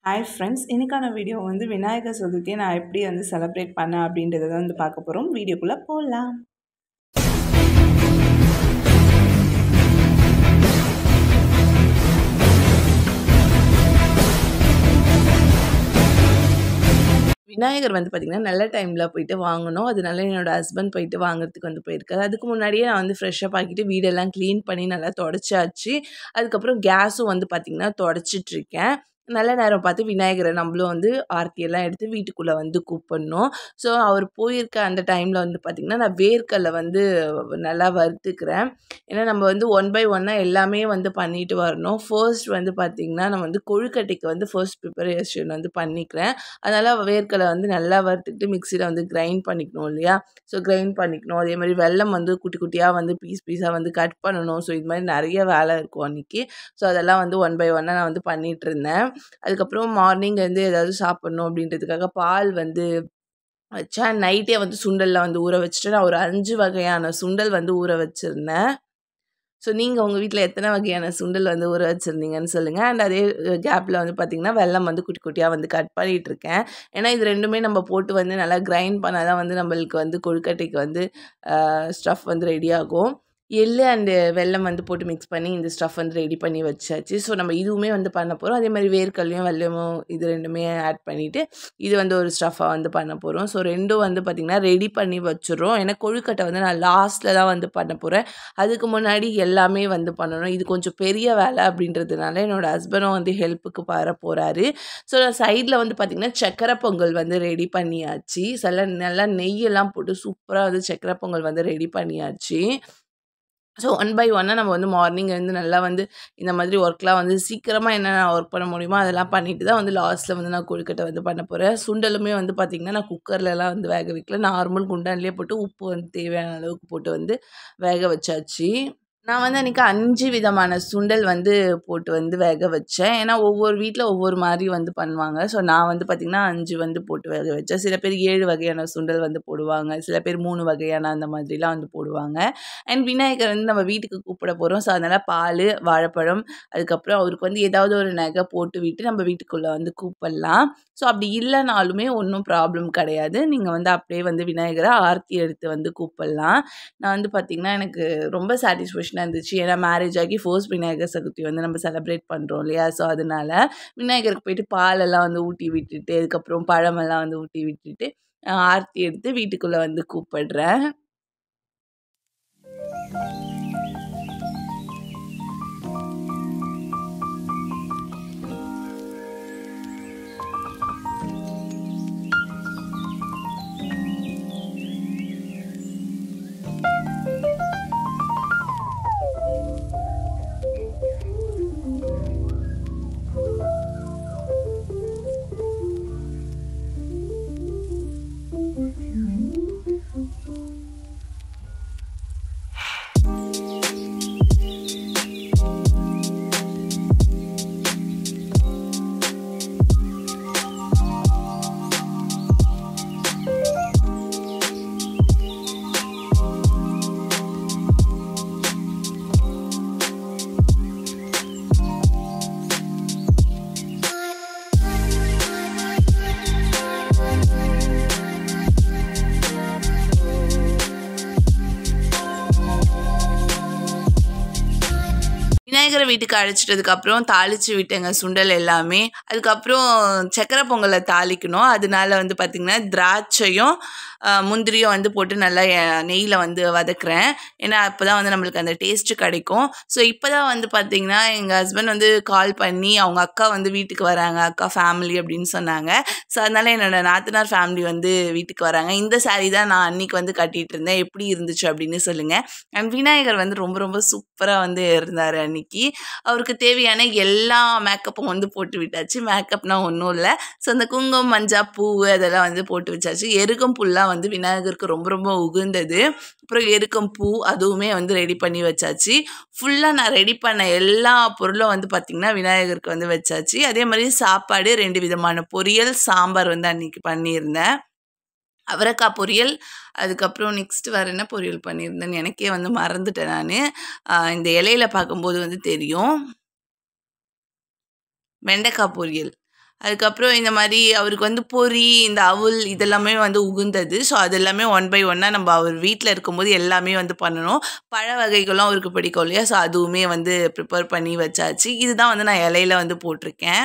hi friends இன்னைக்கான video வந்து விநாயகர் சதுர்த்தியை நான் எப்படி வந்து செலிப்ரேட் பண்ணேன் அப்படின்றத தான் வந்து பார்க்க போகிறோம் வீடியோக்குள்ளே போகலாம் விநாயகர் வந்து பார்த்திங்கன்னா நல்ல டைமில் போயிட்டு வாங்கணும் அதனால என்னோடய ஹஸ்பண்ட் போயிட்டு வாங்குறதுக்கு வந்து போயிருக்காரு அதுக்கு முன்னாடியே நான் வந்து ஃப்ரெஷ்ஷப் ஆக்கிட்டு வீடெல்லாம் க்ளீன் பண்ணி நல்லா தொடச்சாச்சு அதுக்கப்புறம் கேஸும் வந்து பார்த்திங்கன்னா தொடச்சிட்ருக்கேன் நல்ல நேரம் பார்த்து விநாயகரை நம்மளும் வந்து ஆர்த்தியெல்லாம் எடுத்து வீட்டுக்குள்ளே வந்து கூப்பிடணும் ஸோ அவர் போயிருக்க அந்த டைமில் வந்து பார்த்திங்கன்னா நான் வேர்க்கடலை வந்து நல்லா வறுத்துக்கிறேன் ஏன்னா நம்ம வந்து ஒன் பை ஒன்னாக எல்லாமே வந்து பண்ணிட்டு வரணும் ஃபர்ஸ்ட் வந்து பார்த்திங்கன்னா நான் வந்து கொழுக்கட்டைக்கு வந்து ஃபர்ஸ்ட் ப்ரிப்பரேஷன் வந்து பண்ணிக்கிறேன் அதனால் வேர்க்கடலை வந்து நல்லா வறுத்துக்கிட்டு மிக்சியில் வந்து கிரைண்ட் பண்ணிக்கணும் இல்லையா ஸோ கிரைண்ட் பண்ணிக்கணும் அதே மாதிரி வெல்லம் வந்து குட்டி குட்டியாக வந்து பீஸ் பீஸாக வந்து கட் பண்ணணும் ஸோ இது மாதிரி நிறைய வேலை இருக்கும் அன்றைக்கி ஸோ அதெல்லாம் வந்து ஒன் பை ஒன்னாக நான் வந்து பண்ணிகிட்டு இருந்தேன் அதுக்கப்புறம் மார்னிங் வந்து ஏதாவது சாப்பிட்ணும் அப்படின்றதுக்காக பால் வந்து வச்சேன் நைட்டே வந்து சுண்டலில் வந்து ஊற வச்சுட்டு நான் ஒரு அஞ்சு வகையான சுண்டல் வந்து ஊற வச்சுருந்தேன் ஸோ நீங்கள் உங்கள் வீட்டில் எத்தனை வகையான சுண்டல் வந்து ஊற வச்சுருந்தீங்கன்னு சொல்லுங்கள் அண்ட் அதே கேப்பில் வந்து பார்த்திங்கன்னா வெல்லம் வந்து குட்டி குட்டியாக வந்து கட் பண்ணிகிட்ருக்கேன் ஏன்னா இது ரெண்டுமே நம்ம போட்டு வந்து நல்லா கிரைண்ட் பண்ணால் தான் வந்து நம்மளுக்கு வந்து கொழுக்கட்டைக்கு வந்து ஸ்டஃப் வந்து ரெடி ஆகும் எள்ளு அண்டு வெல்லம் வந்து போட்டு மிக்ஸ் பண்ணி இந்த ஸ்டஃப் வந்து ரெடி பண்ணி வச்சாச்சு ஸோ நம்ம இதுவுமே வந்து பண்ண போகிறோம் அதே மாதிரி வேர்க்கல்லையும் வெல்லமும் இது ரெண்டுமே ஆட் பண்ணிவிட்டு இது வந்து ஒரு ஸ்டஃபாக வந்து பண்ண போகிறோம் ஸோ ரெண்டும் வந்து பார்த்திங்கன்னா ரெடி பண்ணி வச்சுருவோம் ஏன்னா கொழுக்கட்டை வந்து நான் லாஸ்ட்டில் தான் வந்து பண்ண போகிறேன் அதுக்கு முன்னாடி எல்லாமே வந்து பண்ணணும் இது கொஞ்சம் பெரிய வேலை அப்படின்றதுனால என்னோடய ஹஸ்பண்டும் வந்து ஹெல்ப்புக்கு வர போகிறாரு ஸோ சைடில் வந்து பார்த்திங்கன்னா சக்கரை பொங்கல் வந்து ரெடி பண்ணியாச்சு சில நல்லா நெய்யெல்லாம் போட்டு சூப்பராக வந்து சக்கரை பொங்கல் வந்து ரெடி பண்ணியாச்சு ஸோ ஒன் பை ஒன்னாக நம்ம வந்து மார்னிங் வந்து நல்லா வந்து இந்த மாதிரி ஒர்க்லாம் வந்து சீக்கிரமாக என்னென்ன ஒர்க் பண்ண முடியுமோ அதெல்லாம் பண்ணிட்டு தான் வந்து லாஸ்ட்டில் வந்து நான் கொழுக்கட்டை வந்து பண்ண போகிறேன் சுண்டலுமே வந்து பார்த்திங்கன்னா நான் குக்கர்லலாம் வந்து வேக வைக்கல நார்மல் குண்டான்லேயே போட்டு உப்பு வந்து தேவையான அளவுக்கு போட்டு வந்து வேக வச்சாச்சு நான் வந்து அன்றைக்கி அஞ்சு விதமான சுண்டல் வந்து போட்டு வந்து வேக வச்சேன் ஏன்னா ஒவ்வொரு வீட்டில் ஒவ்வொரு மாதிரி வந்து பண்ணுவாங்க ஸோ நான் வந்து பார்த்திங்கன்னா அஞ்சு வந்து போட்டு வேக வச்சேன் சில பேர் ஏழு வகையான சுண்டல் வந்து போடுவாங்க சில பேர் மூணு வகையான அந்த மாதிரிலாம் வந்து போடுவாங்க அண்ட் விநாயகர் வந்து நம்ம வீட்டுக்கு கூப்பிட போகிறோம் ஸோ அதனால் பால் வாழைப்பழம் அதுக்கப்புறம் அவருக்கு வந்து ஏதாவது ஒரு நகை போட்டு விட்டு நம்ம வீட்டுக்குள்ளே வந்து கூப்பிடலாம் ஸோ அப்படி இல்லைனாலுமே ஒன்றும் ப்ராப்ளம் கிடையாது நீங்கள் வந்து அப்படியே வந்து விநாயகரை ஆர்த்தி எடுத்து வந்து கூப்பிடலாம் நான் வந்து பார்த்திங்கன்னா எனக்கு ரொம்ப சாட்டிஸ்ஃபேக்ஷனாக இருந்துச்சு ஏன்னா மேரேஜ் ஆகி ஃபர்ஸ்ட் விநாயகர் சதுர்த்தி வந்து நம்ம செலிப்ரேட் பண்ணுறோம் இல்லையா ஸோ அதனால விநாயகருக்கு போயிட்டு பாலெல்லாம் வந்து ஊட்டி விட்டுட்டு அதுக்கப்புறம் பழமெல்லாம் வந்து ஊட்டி விட்டுட்டு ஆர்த்தி எடுத்து வீட்டுக்குள்ளே வந்து கூப்பிடுறேன் விநாயகரை வீட்டுக்கு அழைச்சிட்டதுக்கப்புறம் தாளித்து விட்டேங்க சுண்டல் எல்லாமே அதுக்கப்புறம் சக்கரை பொங்கலை தாளிக்கணும் அதனால வந்து பார்த்திங்கன்னா திராட்சையும் முந்திரியும் வந்து போட்டு நல்லா நெய்யில் வந்து வதக்குறேன் ஏன்னா அப்போ தான் வந்து நம்மளுக்கு அந்த டேஸ்ட்டு கிடைக்கும் ஸோ இப்போ தான் வந்து பார்த்திங்கன்னா எங்கள் ஹஸ்பண்ட் வந்து கால் பண்ணி அவங்க அக்கா வந்து வீட்டுக்கு வராங்க அக்கா ஃபேமிலி அப்படின்னு சொன்னாங்க ஸோ அதனால் என்னோடய நாத்தனார் ஃபேமிலி வந்து வீட்டுக்கு வராங்க இந்த சாரீ தான் நான் அன்றைக்கி வந்து கட்டிகிட்டு இருந்தேன் எப்படி இருந்துச்சு அப்படின்னு சொல்லுங்கள் அண்ட் விநாயகர் வந்து ரொம்ப ரொம்ப சூப்பராக வந்து இருந்தார் அன்றைக்கி அவருக்கு தேவையான எல்லா மேக்கப்பும் வந்து போட்டு விட்டாச்சு மேக்கப்னால் ஒன்றும் இல்லை ஸோ அந்த குங்குமம் மஞ்சா பூ அதெல்லாம் வந்து போட்டு வச்சாச்சு எருக்கம் புல்லாம் வந்து விநாயகருக்கு ரொம்ப ரொம்ப உகுந்தது அப்புறம் எருக்கம் பூ அதுவுமே வந்து ரெடி பண்ணி வச்சாச்சு ஃபுல்லாக நான் ரெடி பண்ண எல்லா பொருளும் வந்து பார்த்திங்கன்னா விநாயகருக்கு வந்து வச்சாச்சு அதே மாதிரி சாப்பாடு ரெண்டு விதமான பொரியல் சாம்பார் வந்து அன்றைக்கி பண்ணியிருந்தேன் அவரைக்காய் பொரியல் அதுக்கப்புறம் நெக்ஸ்ட் வேறு என்ன பொரியல் பண்ணியிருந்தேன்னு எனக்கே வந்து மறந்துட்டேன் நான் இந்த இலையில பார்க்கும்போது வந்து தெரியும் வெண்டைக்காய் பொரியல் அதுக்கப்புறம் இந்த மாதிரி அவருக்கு வந்து பொரி இந்த அவுல் இதெல்லாமே வந்து உகுந்தது ஸோ அது எல்லாமே ஒன் பை ஒன்னாக நம்ம அவர் வீட்டில் இருக்கும்போது எல்லாமே வந்து பண்ணணும் பழ வகைகளும் அவருக்கு பிடிக்கும் இல்லையா ஸோ அதுவுமே வந்து ப்ரிப்பேர் பண்ணி வச்சாச்சு இதுதான் வந்து நான் இலையில வந்து போட்டிருக்கேன்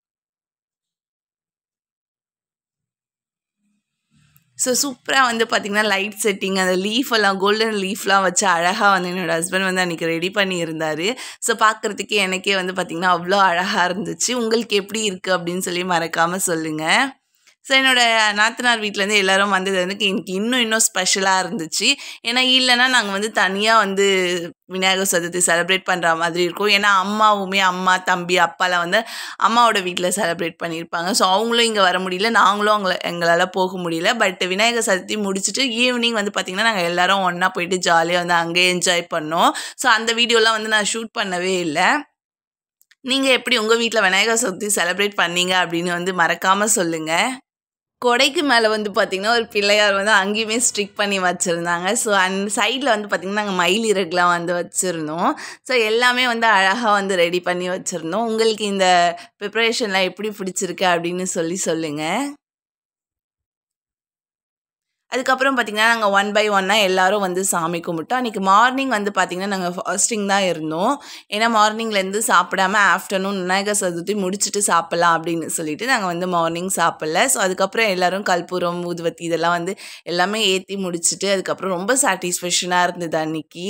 ஸோ சூப்பராக வந்து பார்த்திங்கன்னா லைட் செட்டிங் அந்த லீஃப் எல்லாம் கோல்டன் லீஃப்லாம் வச்சு அழகாக வந்து என்னோடய ஹஸ்பண்ட் வந்து அன்றைக்கி ரெடி பண்ணியிருந்தார் ஸோ பார்க்குறதுக்கு எனக்கே வந்து பார்த்திங்கன்னா அவ்வளோ அழகாக இருந்துச்சு உங்களுக்கு எப்படி இருக்குது அப்படின்னு சொல்லி மறக்காமல் சொல்லுங்கள் ஸோ என்னோடய நாத்தனார் வீட்டிலேருந்து எல்லோரும் வந்தது வந்து எனக்கு இன்னும் இன்னும் ஸ்பெஷலாக இருந்துச்சு ஏன்னா இல்லைன்னா நாங்கள் வந்து தனியாக வந்து விநாயகர் சதுர்த்தி செலிப்ரேட் பண்ணுற மாதிரி இருக்கும் ஏன்னா அம்மாவுமே அம்மா தம்பி அப்பாலாம் வந்து அம்மாவோட வீட்டில் செலிப்ரேட் பண்ணியிருப்பாங்க ஸோ அவங்களும் இங்கே வர முடியல நாங்களும் அவங்கள எங்களால் போக முடியல பட் விநாயகர் சதுர்த்தி முடிச்சுட்டு ஈவினிங் வந்து பார்த்திங்கன்னா நாங்கள் எல்லோரும் ஒன்றா போயிட்டு ஜாலியாக வந்து அங்கேயே என்ஜாய் பண்ணோம் ஸோ அந்த வீடியோலாம் வந்து நான் ஷூட் பண்ணவே இல்லை நீங்கள் எப்படி உங்கள் வீட்டில் விநாயகர் சதுர்த்தி செலிப்ரேட் பண்ணீங்க அப்படின்னு வந்து மறக்காமல் சொல்லுங்கள் கொடைக்கு மேலே வந்து பார்த்திங்கன்னா ஒரு பிள்ளையார் வந்து அங்கேயுமே ஸ்ட்ரிக் பண்ணி வச்சுருந்தாங்க ஸோ அந்த சைடில் வந்து பார்த்திங்கன்னா நாங்கள் மயில் இறகுலாம் வந்து வச்சுருந்தோம் ஸோ எல்லாமே வந்து அழகாக வந்து ரெடி பண்ணி வச்சுருந்தோம் உங்களுக்கு இந்த ப்ரிப்ரேஷன்லாம் எப்படி பிடிச்சிருக்கு அப்படின்னு சொல்லி சொல்லுங்கள் அதுக்கப்புறம் பார்த்திங்கன்னா நாங்கள் ஒன் பை ஒன்னாக எல்லோரும் வந்து சாமி கும்பிட்டோம் அன்றைக்கி மார்னிங் வந்து பார்த்திங்கன்னா நாங்கள் ஃபாஸ்டிங் தான் இருந்தோம் ஏன்னா மார்னிங்லேருந்து சாப்பிடாம ஆஃப்டர்நூன் விநாயகர் சதுர்த்தி முடிச்சுட்டு சாப்பிட்லாம் அப்படின்னு சொல்லிட்டு நாங்கள் வந்து மார்னிங் சாப்பிடல ஸோ அதுக்கப்புறம் எல்லோரும் கற்பூரம் ஊதுவத்தி இதெல்லாம் வந்து எல்லாமே ஏற்றி முடிச்சுட்டு அதுக்கப்புறம் ரொம்ப சாட்டிஸ்ஃபேக்ஷனாக இருந்தது அன்றைக்கி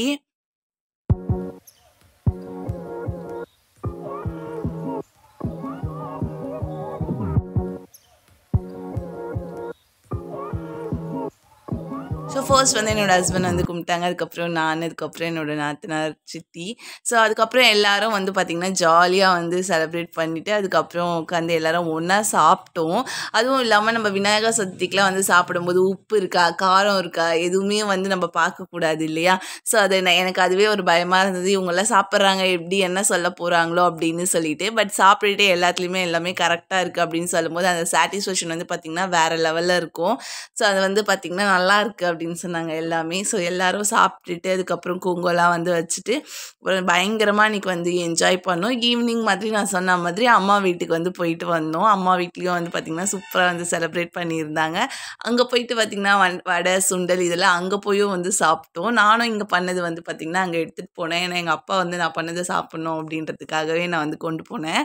ஸோ ஃபர்ஸ்ட் வந்து என்னோடய ஹஸ்பண்ட் வந்து கும்பிட்டாங்க அதுக்கப்புறம் நான் அதுக்கப்புறம் என்னோடய நாத்தனார் சித்தி ஸோ அதுக்கப்புறம் எல்லாரும் வந்து பார்த்திங்கன்னா ஜாலியாக வந்து செலிப்ரேட் பண்ணிவிட்டு அதுக்கப்புறம் உட்காந்து எல்லாரும் ஒன்றா சாப்பிட்டோம் அதுவும் இல்லாமல் நம்ம விநாயகர் சதுர்த்திக்கெலாம் வந்து சாப்பிடும்போது உப்பு இருக்கா காரம் இருக்கா எதுவுமே வந்து நம்ம பார்க்கக்கூடாது இல்லையா ஸோ அது நான் எனக்கு அதுவே ஒரு பயமாக இருந்தது இவங்கெல்லாம் சாப்பிட்றாங்க எப்படி என்ன சொல்ல போகிறாங்களோ அப்படின்னு சொல்லிட்டு பட் சாப்பிட்டுட்டு எல்லாத்துலேயுமே எல்லாமே கரெக்டாக இருக்குது அப்படின்னு சொல்லும்போது அந்த சாட்டிஸ்ஃபேக்ஷன் வந்து பார்த்திங்கன்னா வேறு லெவலில் இருக்கும் ஸோ அது வந்து பார்த்திங்கன்னா நல்லா இருக்குது அப்படின்னு சொன்னாங்க எல்லாமே ஸோ எல்லாரும் சாப்பிட்டுட்டு அதுக்கப்புறம் குங்கோலாம் வந்து வச்சுட்டு ஒரு பயங்கரமாக இன்றைக்கி வந்து என்ஜாய் பண்ணோம் ஈவினிங் மாதிரி நான் சொன்ன மாதிரி அம்மா வீட்டுக்கு வந்து போயிட்டு வந்தோம் அம்மா வீட்லேயும் வந்து பார்த்திங்கன்னா சூப்பராக வந்து செலிப்ரேட் பண்ணியிருந்தாங்க அங்கே போயிட்டு பார்த்திங்கன்னா வன் வடை சுண்டல் இதெல்லாம் அங்கே போயும் வந்து சாப்பிட்டோம் நானும் இங்கே பண்ணது வந்து பார்த்திங்கன்னா அங்கே எடுத்துகிட்டு போனேன் ஏன்னா எங்கள் அப்பா வந்து நான் பண்ணதை சாப்பிட்ணும் அப்படின்றதுக்காகவே நான் வந்து கொண்டு போனேன்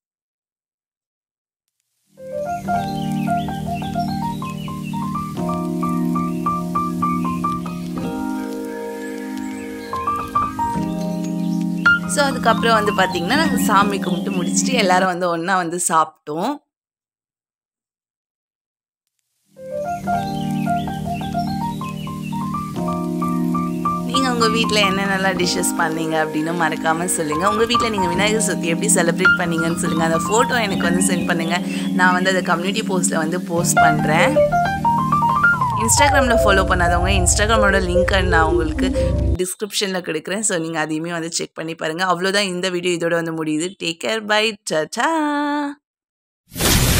ஸோ அதுக்கப்புறம் வந்து பார்த்திங்கன்னா நாங்கள் சாமி கும்பிட்டு முடிச்சுட்டு எல்லாரும் வந்து ஒன்றா வந்து சாப்பிட்டோம் நீங்கள் உங்கள் வீட்டில் என்னென்னலாம் டிஷ்ஷஸ் பண்ணீங்க அப்படின்னு மறக்காமல் சொல்லுங்கள் உங்கள் வீட்டில் நீங்கள் விநாயகர் சதுர்த்தி எப்படி செலிப்ரேட் பண்ணீங்கன்னு சொல்லுங்கள் அந்த ஃபோட்டோ எனக்கு வந்து சென்ட் பண்ணுங்கள் நான் வந்து அதை கம்யூனிட்டி போஸ்ட்டில் வந்து போஸ்ட் பண்ணுறேன் இன்ஸ்டாகிராமில் ஃபாலோ பண்ணாதவங்க இன்ஸ்டாகிராமோட லிங்க்கை நான் உங்களுக்கு டிஸ்கிரிப்ஷனில் கொடுக்குறேன் ஸோ நீங்கள் அதையுமே வந்து செக் பண்ணி பாருங்கள் அவ்வளோதான் இந்த வீடியோ இதோட வந்து முடியுது டேக் கேர் பை சா